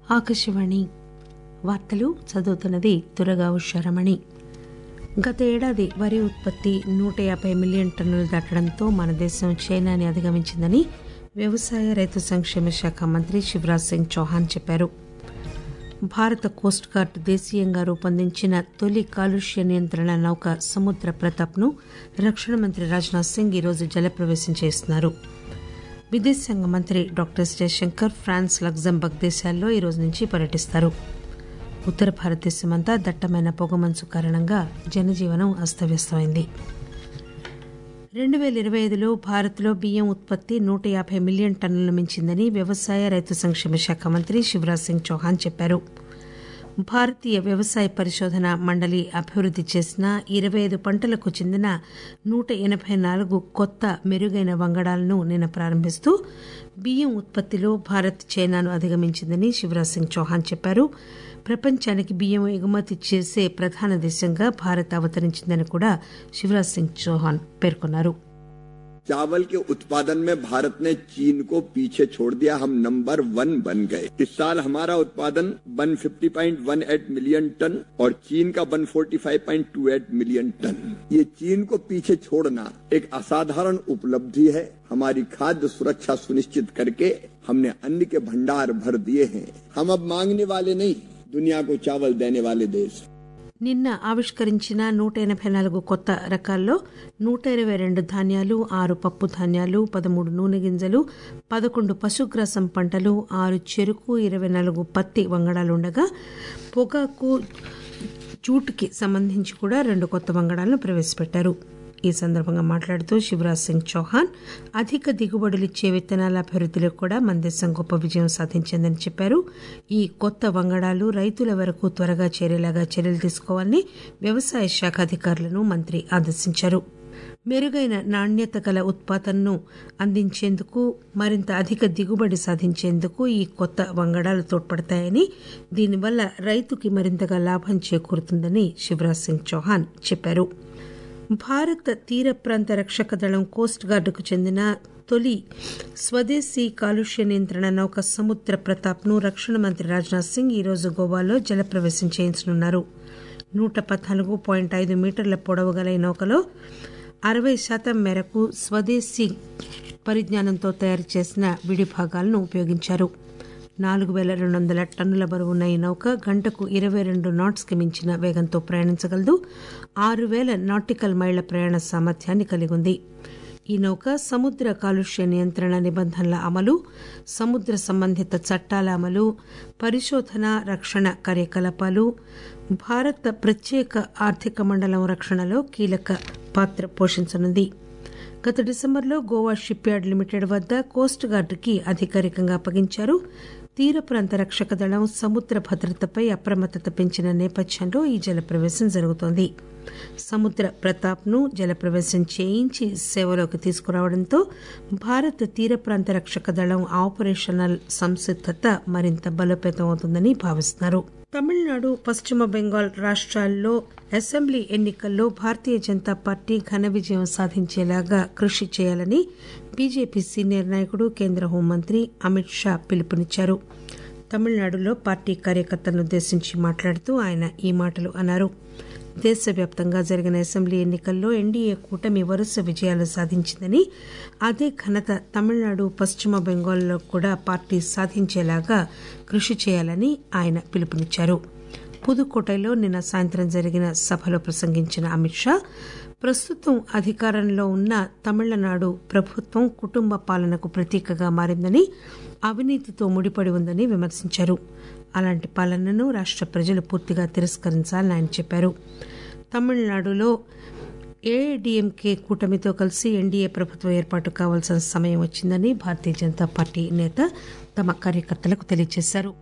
ఆకాశవాణి వార్తలు చదువుతున్నది దురగా ఉషారమణి గత ఏడాది వరి ఉత్పత్తి నూట యాభై మిలియన్ టన్నులు దాటడంతో మన దేశం చైనాని అధిగమించిందని వ్యవసాయ రైతు సంక్షేమ శాఖ మంత్రి శివరాజ్ సింగ్ చౌహాన్ చెప్పారు భారత కోస్ట్ గార్డ్ దేశీయంగా రూపొందించిన తొలి కాలుష్య నియంత్రణ నౌక సముద్ర ప్రతాప్ను రక్షణ మంత్రి రాజ్నాథ్ సింగ్ ఈరోజు జలప్రవేశం చేస్తున్నారు విదేశాంగ మంత్రి doctor S Jaishankar France Luxembourg దేశాల్లో ఈ రోజు నుంచి పర్యటిస్తారు ఉత్తర భారతదేశమంతా దట్టమైన పొగమంచు కారణంగా జనజీవనం అస్తవ్యస్తమైంది రెండు పేల ఇరవై ఐదులో భారత్లో బియ్యం ఉత్పత్తి నూట యాభై మిలియన్ టన్నులు మించిందని వ్యవసాయ రైతు సంక్షేమ శాఖ మంత్రి శివరాజ్ సింగ్ చౌహాన్ చెప్పారు భారతీయ వ్యవసాయ పరిశోధన మండలి అభివృద్ది చేసిన ఇరవై ఐదు పంటలకు చెందిన నూట ఎనబై నాలుగు కొత్త మెరుగైన వంగడాలను నిన్న ప్రారంభిస్తూ బియ్యం ఉత్పత్తిలో భారత్ చైనాను అధిగమించిందని శివరాజ్ సింగ్ చౌహాన్ చెప్పారు ప్రపంచానికి బియ్యం ఎగుమతి చేసే ప్రధాన దేశంగా భారత్ అవతరించిందని కూడా శివరాజ్ సింగ్ చౌహాన్ పేర్కొన్నారు चावल के उत्पादन में भारत ने चीन को पीछे छोड़ दिया हम नंबर वन बन गए इस साल हमारा उत्पादन 150.18 मिलियन टन और चीन का 145.28 मिलियन टन ये चीन को पीछे छोड़ना एक असाधारण उपलब्धि है हमारी खाद्य सुरक्षा सुनिश्चित करके हमने अन्न के भंडार भर दिए हैं हम अब मांगने वाले नहीं दुनिया को चावल देने वाले देश నిన్న ఆవిష్కరించిన నూట ఎనబై నాలుగు కొత్త రకాల్లో నూట ఇరవై రెండు ధాన్యాలు ఆరు పప్పు ధాన్యాలు పదమూడు నూనె గింజలు పదకొండు పశుగ్రాసం పంటలు ఆరు చెరుకు ఇరవై నాలుగు పత్తి వంగడాలు ఉండగా పొగాకు జూట్కి సంబంధించి కూడా రెండు కొత్త వంగడాలను ప్రవేశపెట్టారు ఈ సందర్భంగా మాట్లాడుతూ శివరాజ్ సింగ్ చౌహాన్ అధిక దిగుబడులిచ్చే విత్తనాల అభివృద్దిలో కూడా మన దేశం గొప్ప విజయం సాధించిందని చెప్పారు ఈ కొత్త వంగడాలు రైతుల వరకు త్వరగా చేరేలాగా చర్యలు తీసుకోవాలని వ్యవసాయ శాఖ అధికారులను మంత్రి ఆదేశించారు మెరుగైన నాణ్యత గల ఉత్పాదనను అందించేందుకు మరింత అధిక దిగుబడి సాధించేందుకు ఈ కొత్త వంగడాలు తోడ్పడతాయని దీనివల్ల రైతుకి మరింతగా లాభం చేకూరుతుందని శివరాజ్ సింగ్ చౌహాన్ చెప్పారు భారత తీర ప్రాంత రక్షక దళం కోస్ట్ గార్డుకు చెందిన తొలి స్వదేశీ కాలుష్య నియంత్రణ నౌక సముద్ర ప్రతాప్ను రక్షణ మంత్రి రాజ్నాథ్ సింగ్ ఈరోజు గోవాలో జలప్రవేశం చేయించనున్నారు నూట పద్నాలుగు పాయింట్ ఐదు మీటర్ల పొడవు గల ఈ నౌకలో అరవై శాతం మేరకు స్వదేశీ పరిజ్ఞానంతో తయారు చేసిన విడి భాగాలను ఉపయోగించారు నాలుగు పేల రెండు వందల టన్నుల బరువున్న ఈ నౌక గంటకు ఇరవై రెండు నాట్స్కి మించిన వేగంతో ప్రయాణించగలదు ఆరు వేల నాటికల్ మైళ్ల ప్రయాణ సామర్థ్యాన్ని కలిగి ఉంది ఈ నౌక సముద్ర కాలుష్య నియంత్రణ నిబంధనల అమలు సముద్ర సంబంధిత చట్టాల అమలు పరిశోధన రక్షణ కార్యకలాపాలు భారత ప్రత్యేక ఆర్థిక మండలం రక్షణలో కీలక పాత్ర పోషించనుంది గత డిసెంబర్లో గోవా షిప్ యార్డ్ లిమిటెడ్ వద్ద కోస్ట్ గార్డుకి అధికారికంగా అప్పగించారు తీర ప్రాంత రక్షక దళం సముద్ర భద్రతపై అప్రమత్తత పెంచిన నేపథ్యంలో ఈ జలప్రవేశం జరుగుతోంది సముద్ర ప్రతాప్ను జలప్రవేశం చేయించి సేవలోకి తీసుకురావడంతో భారత తీర ప్రాంత రక్షక దళం ఆపరేషనల్ సంసిద్దత మరింత బలోపేతం అవుతుందని భావిస్తున్నారు తమిళనాడు పశ్చిమ బెంగాల్ రాష్ట్రాల్లో అసెంబ్లీ ఎన్నికల్లో భారతీయ జనతా పార్టీ ఘన విజయం సాధించేలాగా కృషి చేయాలని బీజేపీ సీనియర్ నాయకుడు కేంద్ర హోంమంత్రి అమిత్ షా పిలుపునిచ్చారు తమిళనాడులో పార్టీ కార్యకర్తలను ఉద్దేశించి మాట్లాడుతూ ఆయన ఈ మాటలు అన్నారు దేశవ్యాప్తంగా జరిగిన అసెంబ్లీ ఎన్నికల్లో ఎన్డీఏ కూటమి వరుస విజయాలు సాధించిందని అదే ఘనత తమిళనాడు పశ్చిమ బెంగాల్లో కూడా పార్టీ సాధించేలాగా కృషి చేయాలని ఆయన పిలుపునిచ్చారు పుదుకోటలో నిన్న సాయంత్రం జరిగిన సభలో ప్రసంగించిన అమిత్ షా ప్రస్తుతం అధికారంలో ఉన్న తమిళనాడు ప్రభుత్వం కుటుంబ పాలనకు ప్రతీకగా మారిందని అవినీతితో ముడిపడి ఉందని విమర్శించారు అలాంటి పాలనను రాష్ట ప్రజలు పూర్తిగా తిరస్కరించాలని ఆయన చెప్పారు తమిళనాడులో ఏఐడిఎంకే కూటమితో కలిసి ఎన్డీఏ ప్రభుత్వం ఏర్పాటు కావాల్సిన సమయం వచ్చిందని భారతీయ జనతా పార్టీ నేత తమ కార్యకర్తలకు తెలియజేశారు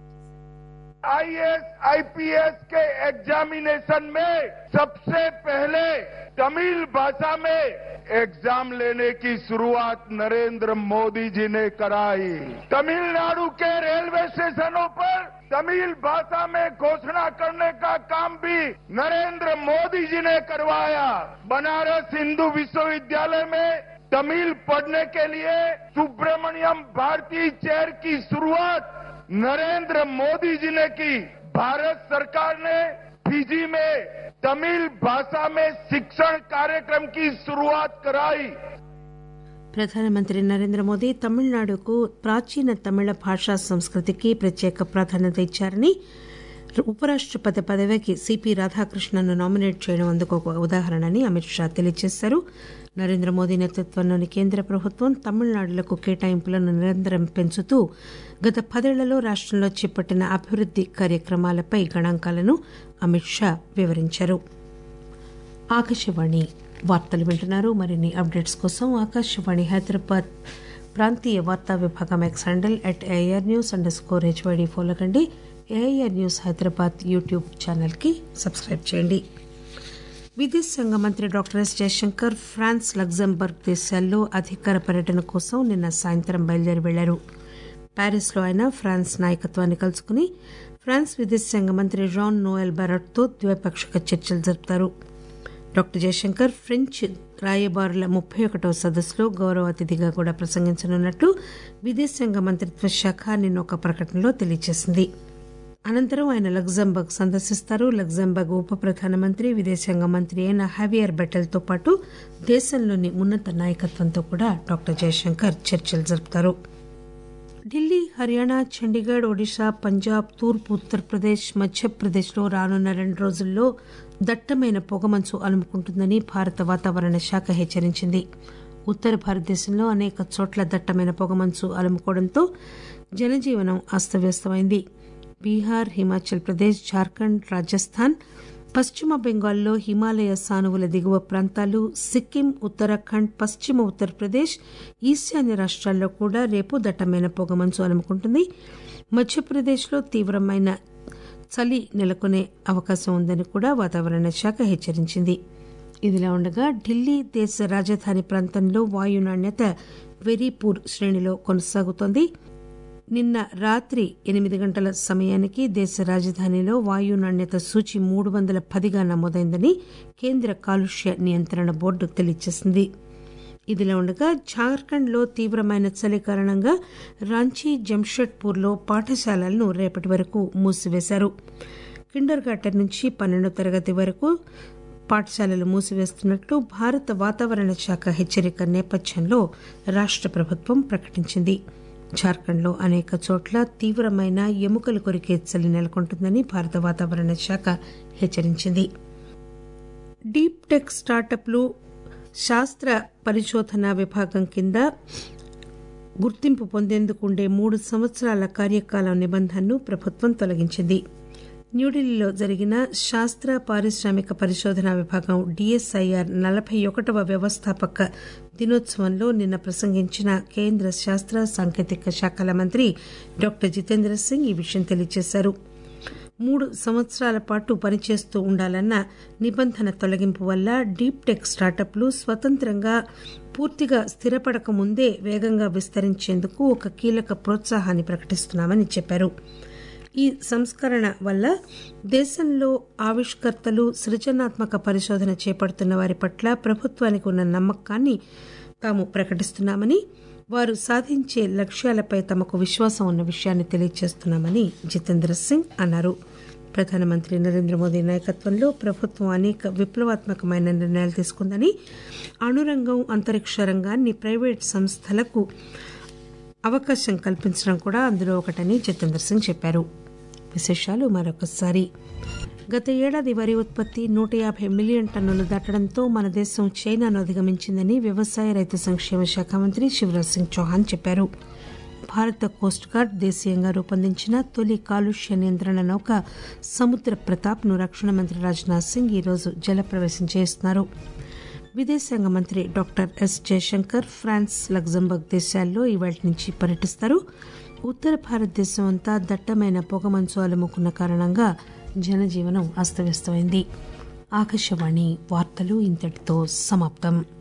आईएएस आईपीएस के एग्जामिनेशन में सबसे पहले तमिल भाषा में एग्जाम लेने की शुरुआत नरेंद्र मोदी जी ने कराई तमिलनाडु के रेलवे स्टेशनों पर तमिल भाषा में घोषणा करने का काम भी नरेंद्र मोदी जी ने करवाया बनारस हिंदू विश्वविद्यालय में तमिल पढ़ने के लिए सुब्रमण्यम भारती चेयर की शुरुआत नरेंद्र मोदी जी ने की भारत सरकार ने फिजी में तमिल भाषा में शिक्षण कार्यक्रम की शुरुआत कराई ప్రధానమంత్రి నరేంద్ర మోదీ తమిళనాడుకు ప్రాచీన తమిళ భాషా సంస్కృతికి ప్రత్యేక ప్రాధాన్యత ఇచ్చారని ఉపరాష్టపతి పదవికి సిపి రాధాకృష్ణన్ను నామినేట్ చేయడం అందుకు ఒక ఉదాహరణని అమిత్ షా తెలియజేశారు నరేంద్ర మోదీ నేతృత్వంలోని కేంద్ర ప్రభుత్వం తమిళనాడులకు కేటాయింపులను నిరంతరం పెంచుతూ గత పదేళ్లలో రాష్టంలో చేపట్టిన అభివృద్ది కార్యక్రమాలపై గణాంకాలను అమిత్ షా వివరించారు ఆకాశవాణి వార్తలు వింటున్నారు మరిన్ని అప్డేట్స్ కోసం ఆకాశవాణి హైదరాబాద్ ప్రాంతీయ వార్తా విభాగం X handle at AIR news underscore HYD follow కండి ఏఐఆర్ న్యూస్ హైదరాబాద్ యూట్యూబ్ ఛానల్కి సబ్స్క్రైబ్ చేయండి విదేశాంగ మంత్రి doctor S Jaishankar France Luxembourg దేశాల్లో అధికార పర్యటన కోసం నిన్న సాయంత్రం బయలుదేరి వెళ్లారు ప్యారిస్లో ఆయన ఫ్రాన్స్ నాయకత్వాన్ని కలుసుకుని ఫ్రాన్స్ విదేశాంగ మంత్రి రాన్ నోయల్ బెరట్తో ద్వైపాక్షిక చర్చలు జరుపుతారు డాక్టర్ జయశంకర్ ఫ్రెంచ్ రాయబారుల ముప్పై ఒకటవ సదస్సులో గౌరవ అతిథిగా కూడా ప్రసంగించనున్నట్లు విదేశాంగ మంత్రిత్వ శాఖ నిన్న ఒక ప్రకటనలో తెలియజేసింది అనంతరం ఆయన లగ్జంబర్గ్ సందర్శిస్తారు లగ్జంబర్గ్ ఉప ప్రధానమంత్రి విదేశాంగ మంత్రి అయిన హావియర్ బెటల్తో పాటు దేశంలోని ఉన్నత నాయకత్వంతో కూడా డాక్టర్ జయశంకర్ చర్చలు జరుపుతారు ఢిల్లీ హర్యానా చండీగఢ్ ఒడిశా పంజాబ్ తూర్పు ఉత్తరప్రదేశ్ మధ్యప్రదేశ్లో రానున్న రెండు రోజుల్లో దట్టమైన పొగమంచు అలుముకుంటుందని భారత వాతావరణ శాఖ హెచ్చరించింది ఉత్తర భారతదేశంలో అనేక చోట్ల దట్టమైన పొగమంచు అలుముకోవడంతో జనజీవనం అస్తవ్యస్తమైంది బీహార్ హిమాచల్ ప్రదేశ్ జార్ఖండ్ రాజస్థాన్ పశ్చిమ బెంగాల్లో హిమాలయ సానువుల దిగువ ప్రాంతాలు సిక్కిం ఉత్తరాఖండ్ పశ్చిమ ఉత్తరప్రదేశ్ ఈశాన్య రాష్ట్రాల్లో కూడా రేపు దట్టమైన పొగమంచు అలుముకుంటుంది మధ్యప్రదేశ్లో తీవ్రమైన చలి నెలకొనే అవకాశం ఉందని కూడా వాతావరణ శాఖ హెచ్చరించింది ఇదిలా ఉండగా ఢిల్లీ దేశ రాజధాని ప్రాంతంలో వాయు నాణ్యత వెరీపూర్ శ్రేణిలో కొనసాగుతోంది నిన్న రాత్రి ఎనిమిది గంటల సమయానికి దేశ రాజధానిలో వాయు నాణ్యత సూచి మూడు వందల పదిగా నమోదైందని కేంద్ర కాలుష్య నియంత్రణ బోర్డు తెలియజేసింది ఇదిలా ఉండగా జార్ఖండ్లో తీవ్రమైన చలి కారణంగా రాంచీ జంషెడ్పూర్లో పాఠశాలలను రేపటి వరకు మూసివేశారు కిండర్ గార్టెన్ నుంచి పన్నెండో తరగతి వరకు పాఠశాలలు మూసివేస్తున్నట్లు భారత వాతావరణ శాఖ హెచ్చరిక నేపథ్యంలో రాష్ట ప్రభుత్వం ప్రకటించింది జార్ఖండ్లో అనేక చోట్ల తీవ్రమైన ఎముకలు కొరికే చలి నెలకొంటుందని భారత వాతావరణ శాఖ హెచ్చరించింది డీప్ టెక్ స్టార్టప్లు శాస్త్ర పరిశోధన విభాగం కింద గుర్తింపు పొందేందుకు ఉండే మూడు సంవత్సరాల కార్యకాలం నిబంధనను ప్రభుత్వం తొలగించింది న్యూఢిల్లీలో జరిగిన శాస్త్ర పారిశ్రామిక పరిశోధన విభాగం డిఎస్ఐఆర్ నలభై ఒకటవ వ్యవస్థాపక దినోత్సవంలో నిన్న ప్రసంగించిన కేంద్ర శాస్త్ర సాంకేతిక శాఖల మంత్రి డాక్టర్ జితేంద్ర సింగ్ ఈ విషయం తెలియజేశారు మూడు సంవత్సరాల పాటు పనిచేస్తూ ఉండాలన్న నిబంధన తొలగింపు వల్ల డీప్ టెక్ స్టార్టప్లు స్వతంత్రంగా పూర్తిగా స్థిరపడక ముందే వేగంగా విస్తరించేందుకు ఒక కీలక ప్రోత్సాహాన్ని ప్రకటిస్తున్నామని చెప్పారు ఈ సంస్కరణ వల్ల దేశంలో ఆవిష్కర్తలు సృజనాత్మక పరిశోధన చేపడుతున్న వారి పట్ల ప్రభుత్వానికి ఉన్న నమ్మకాన్ని తాము ప్రకటిస్తున్నామని వారు సాధించే లక్ష్యాలపై తమకు విశ్వాసం ఉన్న విషయాన్ని తెలియజేస్తున్నామని జితేంద్ర సింగ్ అన్నారు ప్రధానమంత్రి నరేంద్ర మోదీ నాయకత్వంలో ప్రభుత్వం అనేక విప్లవాత్మకమైన నిర్ణయాలు తీసుకుందని అణురంగం అంతరిక్ష రంగాన్ని ప్రైవేట్ సంస్థలకు అవకాశం కల్పించడం కూడా అందులో ఒకటని జితేంద్ర సింగ్ చెప్పారు విశేషాలు మరొకసారి గత ఏడాది వరి ఉత్పత్తి నూట యాభై మిలియన్ టన్నులు దాటడంతో మన దేశం చైనాను అధిగమించిందని వ్యవసాయ రైతు సంక్షేమ శాఖ మంత్రి శివరాజ్ సింగ్ చౌహాన్ చెప్పారు భారత కోస్ట్ గార్డ్ దేశీయంగా రూపొందించిన తొలి కాలుష్య నియంత్రణ నౌక సముద్ర ప్రతాప్ ను రక్షణ మంత్రి రాజ్నాథ్ సింగ్ ఈరోజు జలప్రవేశం చేస్తున్నారు విదేశాంగ మంత్రి doctor S Jaishankar France Luxembourg దేశాల్లో ఇవాళ నుంచి పర్యటిస్తారు ఉత్తర భారతదేశం అంతా దట్టమైన పొగమంచు అలుముకున్న కారణంగా జనజీవనం అస్తవ్యస్తమైంది ఆకాశవాణి వార్తలు ఇంతటితో సమాప్తం